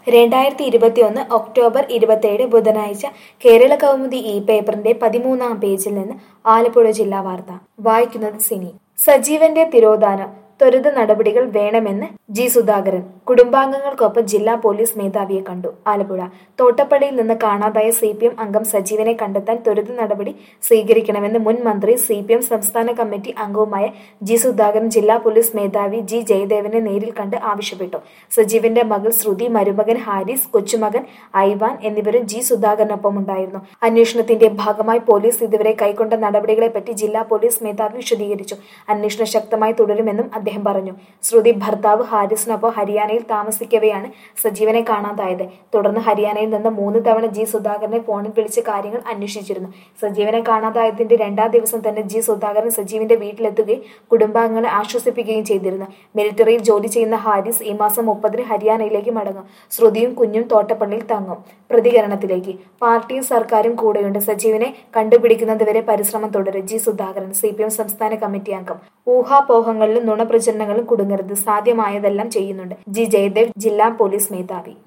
രണ്ടായിരത്തി ഇരുപത്തിയൊന്ന് ഒക്ടോബർ ഇരുപത്തിയേഴ് ബുധനാഴ്ച കേരള കൗമുദി ഈ പേപ്പറിന്റെ പതിമൂന്നാം പേജിൽ നിന്ന് ആലപ്പുഴ ജില്ലാ വാർത്ത വായിക്കുന്നത് സിനി സജീവന്റെ തിരോധാനം ത്വരിത നടപടികൾ വേണമെന്ന് ജി സുധാകരൻ കുടുംബാംഗങ്ങൾക്കൊപ്പം ജില്ലാ പോലീസ് മേധാവിയെ കണ്ടു ആലപ്പുഴ തോട്ടപ്പള്ളിയിൽ നിന്ന് കാണാതായ സി പി എം അംഗം സജീവനെ കണ്ടെത്താൻ ത്വരിത നടപടി സ്വീകരിക്കണമെന്ന് മുൻ മന്ത്രി സി പി എം സംസ്ഥാന കമ്മിറ്റി അംഗവുമായ ജി സുധാകരൻ ജില്ലാ പോലീസ് മേധാവി ജി ജയദേവനെ നേരിൽ കണ്ട് ആവശ്യപ്പെട്ടു സജീവന്റെ മകൾ ശ്രുതി മരുമകൻ ഹാരിസ് കൊച്ചുമകൻ ഐവാൻ എന്നിവരും ജി സുധാകരനൊപ്പം ഉണ്ടായിരുന്നു അന്വേഷണത്തിന്റെ ഭാഗമായി പോലീസ് ഇതുവരെ കൈക്കൊണ്ട നടപടികളെപ്പറ്റി ജില്ലാ പോലീസ് മേധാവി വിശദീകരിച്ചു അന്വേഷണം ശക്തമായി തുടരുമെന്നും അദ്ദേഹം പറഞ്ഞു ശ്രുതി ഭർത്താവ് ഹാരിസിനൊപ്പം ഹരിയാനയിൽ താമസിക്കവെയാണ് സജീവനെ കാണാതായത് തുടർന്ന് ഹരിയാനയിൽ നിന്ന് മൂന്ന് തവണ ജി സുധാകരനെ ഫോണിൽ വിളിച്ച് കാര്യങ്ങൾ അന്വേഷിച്ചിരുന്നു സജീവനെ കാണാതായതിന്റെ രണ്ടാം ദിവസം തന്നെ ജി സുധാകരൻ സജീവിന്റെ വീട്ടിലെത്തുകയും കുടുംബാംഗങ്ങളെ ആശ്വസിപ്പിക്കുകയും ചെയ്തിരുന്നു മിലിറ്ററിയിൽ ജോലി ചെയ്യുന്ന ഹാരിസ് ഈ മാസം മുപ്പതിന് ഹരിയാനയിലേക്ക് മടങ്ങും ശ്രുതിയും കുഞ്ഞും തോട്ടപ്പള്ളിയിൽ തങ്ങും പ്രതികരണത്തിലേക്ക് പാർട്ടിയും സർക്കാരും കൂടെയുണ്ട് സജീവിനെ കണ്ടുപിടിക്കുന്നതുവരെ പരിശ്രമം തുടരും G Sudhakaran C P M സംസ്ഥാന കമ്മിറ്റി അംഗം ഊഹാപോഹങ്ങളിലും നുണപ്രചരണങ്ങളും കുടുങ്ങരുത് സാധ്യമായതെല്ലാം ചെയ്യുന്നുണ്ട് ജി ജയദേവ് ജില്ലാ പോലീസ് മേധാവി